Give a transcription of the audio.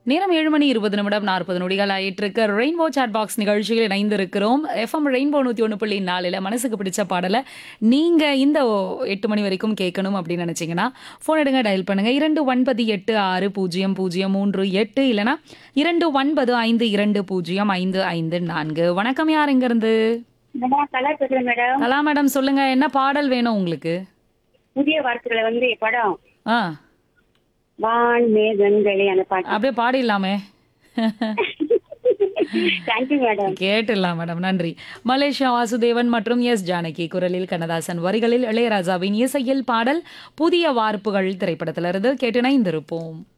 நேரம் ஏழு மணி இருபது நிமிடம் நாற்பது நொடிகள் ஆயிட்டிருக்கு ரெயின்போ சாட் பாக்ஸ் நிகழ்ச்சியில் இணைந்திருக்கிறோம் எஃப்எம் ரெயின்போ நூற்றி ஒன்று புள்ளி நாலில் மனசுக்கு பிடிச்ச பாடலை நீங்கள் இந்த எட்டு மணி வரைக்கும் கேட்கணும் அப்படின்னு நினச்சிங்கன்னா ஃபோன் எடுங்க டயல் பண்ணுங்க இரண்டு ஒன்பது எட்டு ஆறு பூஜ்ஜியம் பூஜ்ஜியம் மூன்று எட்டு இல்லைனா இரண்டு ஒன்பது ஐந்து இரண்டு பூஜ்ஜியம் ஐந்து ஐந்து நான்கு வணக்கம் யார் இருந்து மேடம் கலா பேசுறேன் மேடம் கலா மேடம் சொல்லுங்க என்ன பாடல் வேணும் உங்களுக்கு புதிய வார்த்தைகளை வந்து படம் ஆ வான் மேகங்களே அந்த பாட்டு அப்படியே பாடிடலாமே தேங்க்யூ மேடம் கேட்டுடலாம் மேடம் நன்றி மலேசியா வாசுதேவன் மற்றும் எஸ் ஜானகி குரலில் கண்ணதாசன் வரிகளில் இளையராஜாவின் இசையில் பாடல் புதிய வார்ப்புகள் திரைப்படத்திலிருந்து கேட்டு இணைந்திருப்போம்